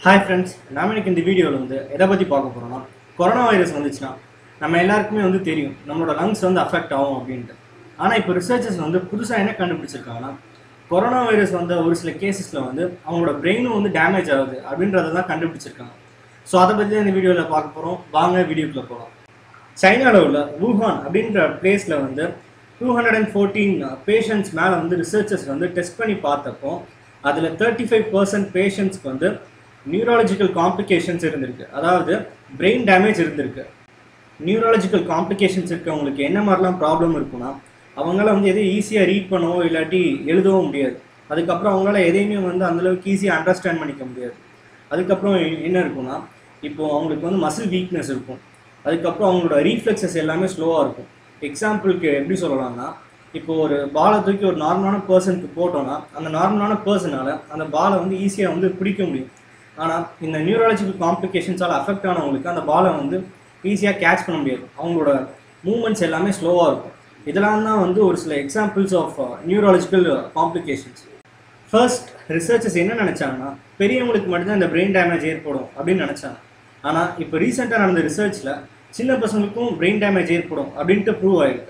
hi friends நாம இன்னைக்கு இந்த வீடியோவில் வந்து எதை பற்றி பார்க்க போகிறோம்னா கொரோனா வைரஸ் வந்துச்சுன்னா நம்ம எல்லாருக்குமே வந்து தெரியும் நம்மளோட லங்ஸ் வந்து அஃபெக்ட் ஆகும் அப்படின்ட்டு ஆனால் இப்போ ரிசர்ச்சர்ஸ் வந்து புதுசாக என்ன கண்டுபிடிச்சிருக்காங்கன்னா கொரோனா வைரஸ் வந்த ஒரு சில கேசஸில் வந்து அவங்களோட பிரெயினும் வந்து டேமேஜ் ஆகுது அப்படின்றத தான் கண்டுபிடிச்சிருக்காங்க ஸோ அதை பற்றி தான் இந்த வீடியோவில் பார்க்க போகிறோம் வாங்க வீடியோக்குள்ளே போகலாம் சைனாவில் உள்ள வூஹான் அப்படின்ற பிளேஸில் வந்து two hundred and fourteen patients மேலே வந்து ரிசர்ச்சர்ஸ் வந்து டெஸ்ட் பண்ணி பார்த்தப்போ அதில் தேர்ட்டி ஃபைவ் பர்சன்ட் பேஷண்ட்ஸ்க்கு வந்து நியூராலஜிக்கல் காம்ப்ளிகேஷன்ஸ் இருந்திருக்கு அதாவது பிரெயின் டேமேஜ் இருந்திருக்கு நியூராலஜிக்கல் காம்ப்ளிகேஷன்ஸ் இருக்கவங்களுக்கு என்ன மாதிரிலாம் ப்ராப்ளம் இருக்குன்னா அவங்களால வந்து எதையும் ஈஸியாக ரீட் பண்ணவோ இல்லாட்டி எழுதவும் முடியாது அதுக்கப்புறம் அவங்களால எதையுமே வந்து அந்தளவுக்கு ஈஸியாக அண்டர்ஸ்டாண்ட் பண்ணிக்க முடியாது அதுக்கப்புறம் என்ன இருக்கும்னா இப்போ அவங்களுக்கு வந்து மசில் வீக்னஸ் இருக்கும் அதுக்கப்புறம் அவங்களோட ரீஃப்ளெக்ஸஸ் எல்லாமே ஸ்லோவாக இருக்கும் எக்ஸாம்பிளுக்கு எப்படி சொல்லலாம்னா இப்போ ஒரு பாலை தூக்கி ஒரு நார்மலான பர்சனுக்கு போட்டோம்னா அந்த நார்மலான பர்சனால் அந்த பாலை வந்து ஈஸியாக வந்து பிடிக்க முடியும் ஆனால் இந்த நியூரலாஜிக்கல் காம்ப்ளிகேஷன்ஸால் அஃபெக்ட் ஆனவங்களுக்கு அந்த பாலை வந்து ஈஸியாக கேட்ச் பண்ண முடியாது அவங்களோட மூமெண்ட்ஸ் எல்லாமே ஸ்லோவாக இருக்கும் இதெல்லாம் தான் வந்து ஒரு சில examples of neurological complications first researchers என்ன நினச்சாங்கன்னா பெரியவங்களுக்கு மட்டும்தான் இந்த பிரெயின் டேமேஜ் ஏற்படும் அப்படின்னு நினச்சாங்க ஆனால் இப்போ ரீசெண்டாக நடந்த ரிசர்ச்சில் சின்ன பசங்களுக்கும் பிரெயின் டேமேஜ் ஏற்படும் அப்படின்ட்டு ப்ரூவ் ஆயிருக்கு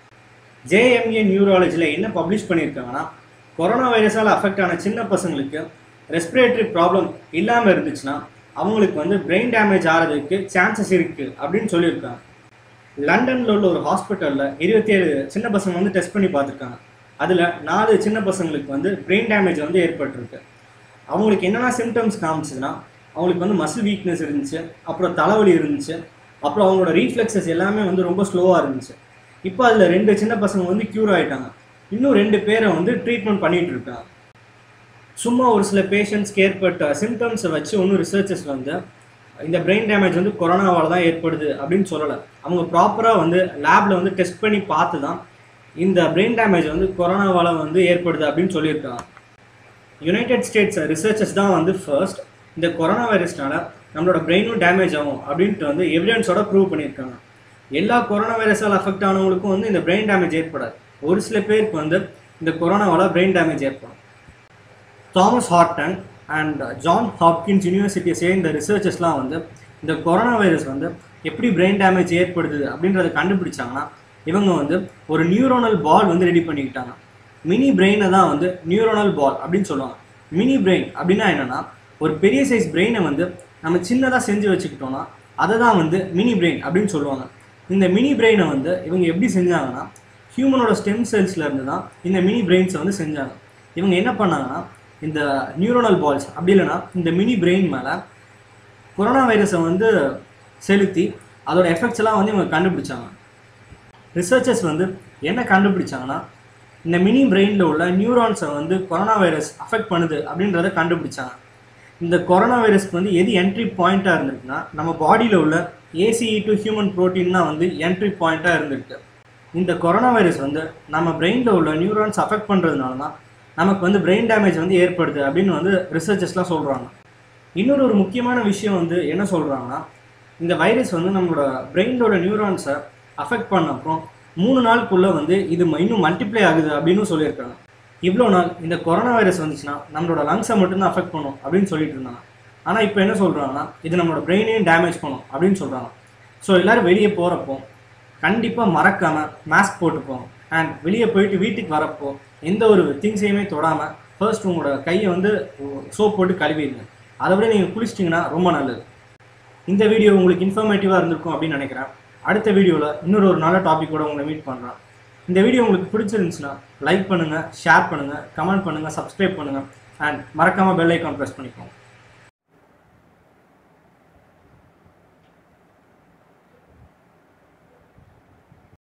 ஜேஎம்ஏ நியூராலஜியில் என்ன பப்ளிஷ் பண்ணியிருக்காங்கன்னா கொரோனா வைரஸால் அஃபெக்ட் ஆன சின்ன பசங்களுக்கு ரெஸ்பிரேட்டரி ப்ராப்ளம் இல்லாமல் இருந்துச்சுன்னா அவங்களுக்கு வந்து பிரெயின் டேமேஜ் ஆகிறதுக்கு சான்சஸ் இருக்குது அப்படின்னு சொல்லியிருக்காங்க லண்டனில் உள்ள ஒரு ஹாஸ்பிட்டலில் இருபத்தி ஏழு சின்ன பசங்க வந்து டெஸ்ட் பண்ணி பார்த்துருக்காங்க அதில் நாலு சின்ன பசங்களுக்கு வந்து பிரெயின் டேமேஜ் வந்து ஏற்பட்டிருக்கு அவங்களுக்கு என்னென்ன சிம்டம்ஸ் காமிச்சதுன்னா அவங்களுக்கு வந்து மசில் வீக்னஸ் இருந்துச்சு அப்புறம் தலைவலி இருந்துச்சு அப்புறம் அவங்களோட ரீஃப்ளெக்ஸஸ் எல்லாமே வந்து ரொம்ப ஸ்லோவாக இருந்துச்சு இப்போ அதில் ரெண்டு சின்ன பசங்க வந்து க்யூர் ஆகிட்டாங்க இன்னும் ரெண்டு பேரை வந்து ட்ரீட்மெண்ட் பண்ணிகிட்டு இருக்காங்க சும்மா ஒரு சில பேஷண்ட்ஸ்க்கு ஏற்பட்ட சிம்டம்ஸை வச்சு ஒன்றும் ரிசர்ச்சர்ஸ் வந்து இந்த பிரெயின் டேமேஜ் வந்து கொரோனாவால் தான் ஏற்படுது அப்படின்னு சொல்லலை அவங்க ப்ராப்பராக வந்து லேபில் வந்து டெஸ்ட் பண்ணி பார்த்து தான் இந்த பிரெயின் டேமேஜ் வந்து கொரோனாவால் வந்து ஏற்படுது அப்படின்னு சொல்லியிருக்காங்க யுனைடெட் ஸ்டேட்ஸ் ரிசர்ச்சர்ஸ் தான் வந்து ஃபர்ஸ்ட் இந்த கொரோனா வைரஸ்னால நம்மளோட பிரெயினும் டேமேஜ் ஆகும் அப்படின்ட்டு வந்து எவிடன்ஸோட ப்ரூவ் பண்ணியிருக்காங்க எல்லா கொரோனா வைரஸால் அஃபெக்ட் ஆனவங்களுக்கும் வந்து இந்த பிரெயின் டேமேஜ் ஏற்படாது ஒரு சில பேருக்கு வந்து இந்த கொரோனாவால் பிரெயின் டேமேஜ் ஏற்படும் Thomas Horton and John Hopkins யூனிவர்சிட்டியை சேர்ந்த ரிசர்ச்சர்ஸ்லாம் வந்து இந்த கொரோனா வைரஸ் வந்து எப்படி பிரெயின் டேமேஜ் ஏற்படுது அப்படின்றத கண்டுபிடிச்சாங்கன்னா இவங்க வந்து ஒரு நியூரோனல் பால் வந்து ரெடி பண்ணிக்கிட்டாங்க மினி பிரெயினை தான் வந்து நியூரோனல் பால் அப்படின்னு சொல்லுவாங்க மினி பிரெயின் அப்படின்னா என்னென்னா ஒரு பெரிய சைஸ் பிரெயினை வந்து நம்ம சின்னதாக செஞ்சு வச்சுக்கிட்டோம்னா அதை தான் வந்து மினி பிரெயின் அப்படின்னு சொல்லுவாங்க இந்த மினி பிரெயினை வந்து இவங்க எப்படி செஞ்சாங்கன்னா ஹியூமனோட ஸ்டெம் செல்ஸ்லேருந்து தான் இந்த மினி பிரெயின்ஸை வந்து செஞ்சாங்க இவங்க என்ன பண்ணாங்கன்னா இந்த நியூரோனல் பால்ஸ் அப்படி இல்லைன்னா இந்த மினி பிரெயின் மேலே கொரோனா வைரஸை வந்து செலுத்தி அதோட எஃபெக்ட்ஸ் எல்லாம் வந்து இவங்க கண்டுபிடிச்சாங்க ரிசர்ச்சர்ஸ் வந்து என்ன கண்டுபிடிச்சாங்கன்னா இந்த மினி பிரெயினில் உள்ள நியூரான்ஸை வந்து கொரோனா வைரஸ் அஃபெக்ட் பண்ணுது அப்படின்றத கண்டுபிடிச்சாங்க இந்த கொரோனா வைரஸ்க்கு வந்து எது என்ட்ரி பாயிண்ட்டாக இருந்திருக்குன்னா நம்ம பாடியில் உள்ள ஏசிஇ டு ஹியூமன் ப்ரோட்டீன் தான் வந்து என்ட்ரி பாயிண்ட்டாக இருந்திருக்கு இந்த கொரோனா வைரஸ் வந்து நம்ம பிரெயினில் உள்ள நியூரான்ஸ் அஃபெக்ட் பண்ணுறதுனால தான் நமக்கு வந்து பிரெயின் டேமேஜ் வந்து ஏற்படுது அப்படின்னு வந்து ரிசர்ச்சர்ஸ்லாம் சொல்கிறாங்க இன்னொரு ஒரு முக்கியமான விஷயம் வந்து என்ன சொல்கிறாங்கன்னா இந்த வைரஸ் வந்து நம்மளோட பிரெயினோட நியூரான்ஸை அஃபெக்ட் பண்ண அப்புறம் மூணு நாளுக்குள்ளே வந்து இது இன்னும் மல்டிப்ளை ஆகுது அப்படின்னு சொல்லியிருக்காங்க இவ்வளோ நாள் இந்த கொரோனா வைரஸ் வந்துச்சுன்னா நம்மளோட லங்ஸை மட்டும்தான் அஃபெக்ட் பண்ணும் அப்படின்னு சொல்லிட்டு இருந்தாங்க ஆனால் இப்போ என்ன சொல்கிறாங்கன்னா இது நம்மளோட பிரெயினையும் டேமேஜ் பண்ணும் அப்படின்னு சொல்கிறாங்க ஸோ எல்லோரும் வெளியே போகிறப்போ கண்டிப்பாக மறக்காமல் மாஸ்க் போட்டுப்போம் அண்ட் வெளியே போயிட்டு வீட்டுக்கு வரப்போ எந்த ஒரு திங்ஸையுமே தொடாமல் ஃபர்ஸ்ட் உங்களோட கையை வந்து சோப் போட்டு கழுவிடுங்க அதை விட நீங்கள் குளிச்சிட்டிங்கன்னா ரொம்ப நல்லது இந்த வீடியோ உங்களுக்கு இன்ஃபர்மேட்டிவாக இருந்திருக்கும் அப்படின்னு நினைக்கிறேன் அடுத்த வீடியோவில் இன்னொரு ஒரு நல்ல டாப்பிக்கோட உங்களை மீட் பண்ணுறேன் இந்த வீடியோ உங்களுக்கு பிடிச்சிருந்துச்சுன்னா லைக் பண்ணுங்கள் ஷேர் பண்ணுங்கள் கமெண்ட் பண்ணுங்கள் சப்ஸ்கிரைப் பண்ணுங்கள் அண்ட் மறக்காமல் பெல் ஐக்கான் ப்ரெஸ் பண்ணிக்கோங்க